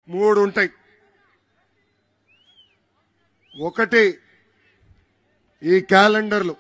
మూడు ఉంటాయి ఒకటి ఈ క్యాలెండర్లు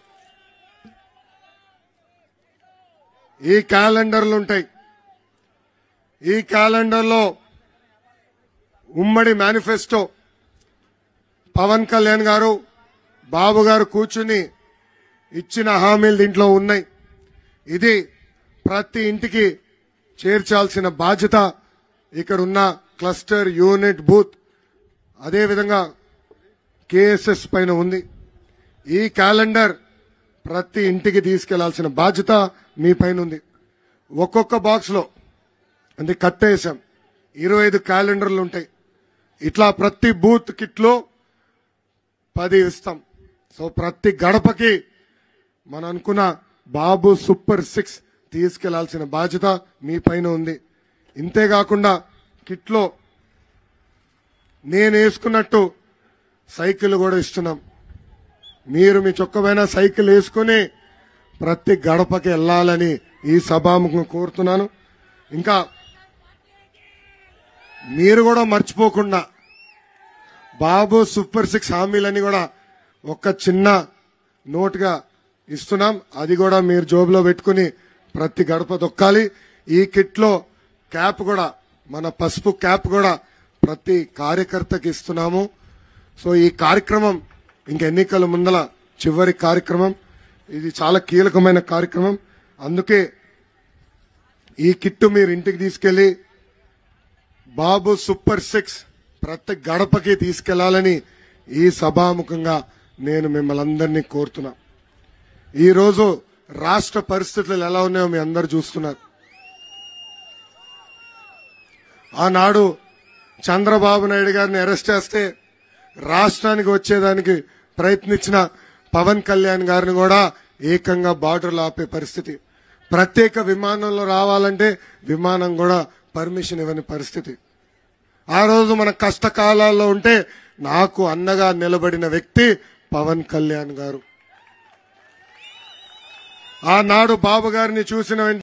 ఈ క్యాలెండర్లు ఉంటాయి ఈ క్యాలెండర్లో ఉమ్మడి మేనిఫెస్టో పవన్ కళ్యాణ్ గారు బాబు గారు కూర్చుని ఇచ్చిన హామీలు దీంట్లో ఉన్నాయి ఇది ప్రతి ఇంటికి చేర్చాల్సిన బాధ్యత ఇక్కడ ఉన్న క్లస్టర్ యూనిట్ బూత్ అదేవిధంగా కేఎస్ఎస్ పైన ఉంది ఈ క్యాలెండర్ ప్రతి ఇంటికి తీసుకెళ్లాల్సిన బాధ్యత మీ పైన ఉంది ఒక్కొక్క బాక్స్ లో అంటే కట్టేసాం ఇరవై ఐదు క్యాలెండర్లు ఉంటాయి ఇట్లా ప్రతి బూత్ కిట్లో పది ఇస్తాం సో ప్రతి గడపకి మనం అనుకున్న బాబు సూపర్ సిక్స్ తీసుకెళ్లాల్సిన బాధ్యత మీ పైన ఉంది ఇంతేకాకుండా కిట్లో నేను వేసుకున్నట్టు సైకిల్ కూడా ఇస్తున్నాం మీరు మీ చొక్కమైన సైకిల్ వేసుకుని ప్రతి గడపకి వెళ్ళాలని ఈ సభాముఖం కోరుతున్నాను ఇంకా మీరు కూడా మర్చిపోకుండా బాబు సూపర్ సిక్స్ హామీలని కూడా ఒక చిన్న నోట్గా ఇస్తున్నాం అది కూడా మీరు జోబులో పెట్టుకుని ప్రతి గడప దొక్కాలి ఈ కిట్లో క్యాప్ కూడా మన పసుపు క్యాప్ కూడా ప్రతి కార్యకర్తకి ఇస్తున్నాము సో ఈ కార్యక్రమం ఇంక ఎన్నికల ముందల చివరి కార్యక్రమం ఇది చాలా కీలకమైన కార్యక్రమం అందుకే ఈ కిట్టు మీరు ఇంటికి తీసుకెళ్లి బాబు సూపర్ సిక్స్ ప్రతి గడపకి తీసుకెళ్లాలని ఈ సభాముఖంగా నేను మిమ్మల్ని అందరినీ కోరుతున్నా ఈరోజు రాష్ట్ర పరిస్థితులు ఎలా ఉన్నాయో మీ అందరు చూస్తున్నారు ఆనాడు చంద్రబాబు నాయుడు గారిని అరెస్ట్ చేస్తే రాష్ట్రానికి వచ్చేదానికి ప్రయత్నించిన పవన్ కళ్యాణ్ గారిని కూడా ఏకంగా బార్డర్లో ఆపే పరిస్థితి ప్రత్యేక విమానంలో రావాలంటే విమానం కూడా పర్మిషన్ ఇవ్వని పరిస్థితి ఆ రోజు మన కష్టకాలాల్లో ఉంటే నాకు అన్నగా నిలబడిన వ్యక్తి పవన్ కళ్యాణ్ గారు ఆనాడు బాబు గారిని చూసిన వెంటనే